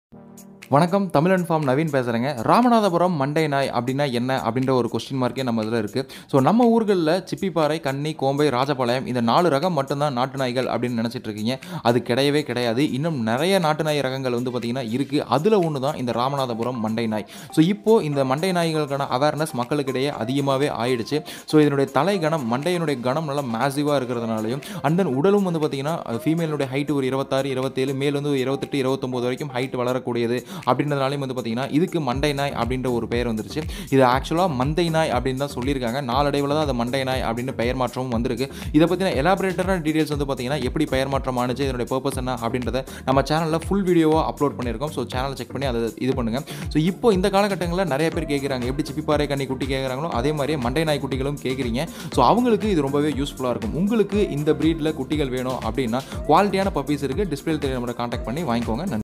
வணக்கம் தமிழன் ஃபார்ம் நவீன் பேசுகிறேங்க ராமநாதபுரம் மண்டை நாய் அப்படின்னா என்ன அப்படின்ற ஒரு கொஸ்டின் மார்க்கே நம்ம இதில் இருக்குது ஸோ நம்ம ஊர்களில் சிப்பிப்பாறை கன்னி கோம்பை ராஜபாளையம் இந்த நாலு ரகம் மட்டும்தான் நாட்டு நாய்கள் அப்படின்னு நினச்சிட்டு இருக்கீங்க அது கிடையவே கிடையாது இன்னும் நிறைய நாட்டு நாய் ரகங்கள் வந்து பார்த்திங்கன்னா இருக்குது அதில் ஒன்று தான் இந்த ராமநாதபுரம் மண்டை நாய் ஸோ இப்போது இந்த மண்டை நாய்களுக்கான அவேர்னஸ் மக்களுக்கிடையே அதிகமாகவே ஆயிடுச்சு ஸோ இதனுடைய தலை கணம் மண்டையினுடைய கணம் நல்லா மேசிவாக இருக்கிறதுனாலையும் அண்ட் தென் உடலும் வந்து பார்த்திங்கன்னா ஃபீமேலுடைய ஹைட் ஒரு இருபத்தாறு இருபத்தேழு மேல் வந்து ஒரு இருபத்தெட்டு இருபத்தொம்போது வரைக்கும் ஹைட் வளரக்கூடியது அப்படின்றதுனாலையும் வந்து பார்த்தீங்கன்னா இதுக்கு மண்டை நாய் அப்படின்ற ஒரு பெயர் வந்துருச்சு இது ஆக்சுவலாக மந்தை நாய் அப்படின்னு தான் சொல்லியிருக்காங்க நாளடைவில் தான் அது மண்டை நாய் அப்படின்னு பெயர் மாற்றமும் வந்திருக்கு இதை பற்றின எலாபரேட்டரான டீடைல்ஸ் வந்து பார்த்தீங்கன்னா எப்படி பெயர் மாற்றம் ஆனிச்சு இதனுடைய பர்பஸ் என்ன அப்படின்றத நம்ம சேனலில் ஃபுல் வீடியோவாக அப்லோட் பண்ணியிருக்கோம் ஸோ சேனலை செக் பண்ணி அதை இது பண்ணுங்கள் ஸோ இப்போ இந்த காலகட்டங்களில் நிறைய பேர் கேட்குறாங்க எப்படி சிப்பிப்பாறை கண்ணி குட்டி கேட்குறாங்களோ அதே மாதிரியே மண்டை நாய் குட்டிகளும் கேட்குறீங்க ஸோ அவங்களுக்கு இது ரொம்பவே யூஸ்ஃபுல்லாக இருக்கும் உங்களுக்கு இந்த ப்ரீடில் குட்டிகள் வேணும் அப்படின்னா குவாலிட்டியான பப்பீஸ் இருக்குது டிஸ்பிளே தெரிய நம்மளை காண்டாக்ட் பண்ணி வாங்கிக்கோங்க நன்றி